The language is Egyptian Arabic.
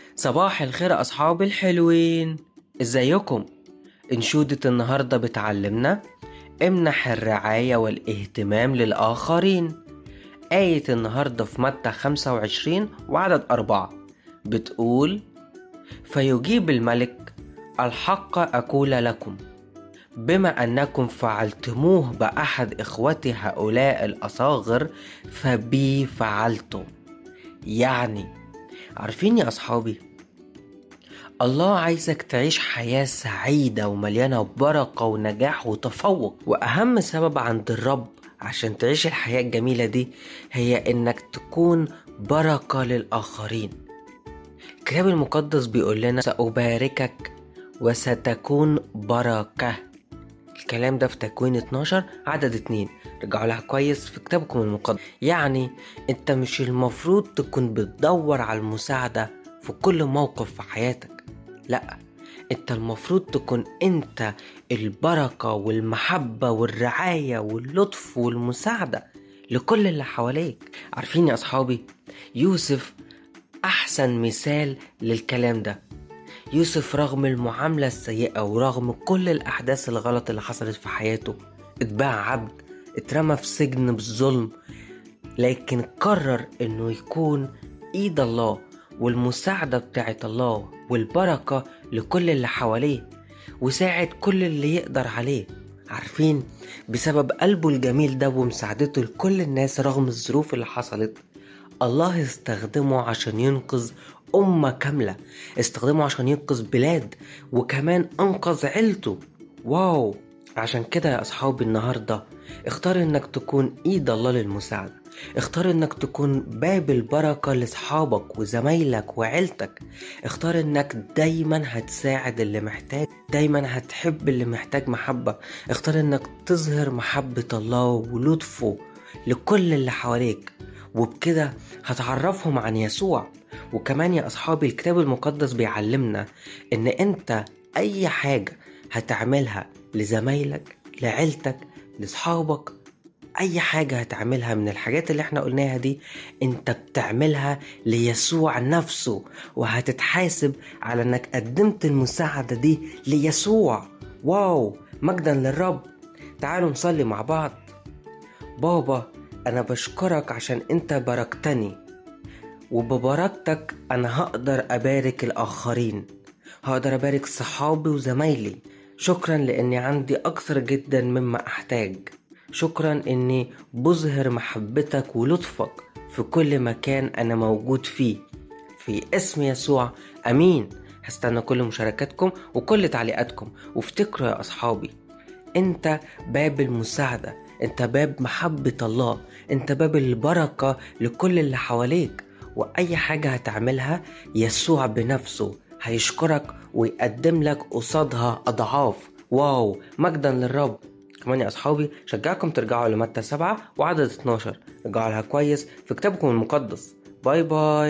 صباح الخير أصحابي الحلوين ازيكم انشودة النهاردة بتعلمنا امنح الرعاية والاهتمام للآخرين آية النهاردة في متى 25 وعدد أربعة بتقول فيجيب الملك الحق أقول لكم بما أنكم فعلتموه بأحد إخوتي هؤلاء الأصاغر فبي فعلتم يعني عارفين يا أصحابي الله عايزك تعيش حياة سعيدة ومليانة بركة ونجاح وتفوق وأهم سبب عند الرب عشان تعيش الحياة الجميلة دي هي إنك تكون بركة للآخرين الكتاب المقدس بيقول لنا سأباركك وستكون بركة الكلام ده في تكوين 12 عدد 2 رجعوا لها كويس في كتابكم المقدس يعني انت مش المفروض تكون بتدور على المساعدة في كل موقف في حياتك لا انت المفروض تكون انت البركة والمحبة والرعاية واللطف والمساعدة لكل اللي حواليك عارفين يا اصحابي يوسف احسن مثال للكلام ده يوسف رغم المعاملة السيئة ورغم كل الأحداث الغلط اللي حصلت في حياته اتباع عبد اترمى في سجن بالظلم لكن قرر انه يكون ايد الله والمساعدة بتاعت الله والبركة لكل اللي حواليه وساعد كل اللي يقدر عليه عارفين بسبب قلبه الجميل ده ومساعدته لكل الناس رغم الظروف اللي حصلت الله استخدمه عشان ينقذ أمة كاملة استخدمه عشان ينقذ بلاد وكمان أنقذ عيلته واو عشان كده يا أصحابي النهاردة اختار انك تكون ايد الله للمساعدة اختار انك تكون باب البركة لاصحابك وزمايلك وعيلتك اختار انك دايما هتساعد اللي محتاج دايما هتحب اللي محتاج محبة اختار انك تظهر محبة الله ولطفه لكل اللي حواليك وبكده هتعرفهم عن يسوع وكمان يا أصحابي الكتاب المقدس بيعلمنا إن أنت أي حاجة هتعملها لزمايلك لعيلتك لصحابك اي حاجة هتعملها من الحاجات اللي احنا قلناها دي انت بتعملها ليسوع نفسه وهتتحاسب على انك قدمت المساعدة دي ليسوع واو مجدا للرب تعالوا نصلي مع بعض بابا انا بشكرك عشان انت باركتني وببركتك انا هقدر ابارك الاخرين هقدر ابارك صحابي وزمايلي شكرا لاني عندي اكثر جدا مما احتاج شكرا اني بظهر محبتك ولطفك في كل مكان انا موجود فيه في اسم يسوع امين هستنى كل مشاركاتكم وكل تعليقاتكم وافتكروا يا اصحابي انت باب المساعدة انت باب محبة الله انت باب البركة لكل اللي حواليك واي حاجة هتعملها يسوع بنفسه هيشكرك ويقدم لك قصادها أضعاف واو مجدا للرب كمان يا أصحابي شجعكم ترجعوا لمتى سبعة وعدد 12 رجعوا لها كويس في كتابكم المقدس باي باي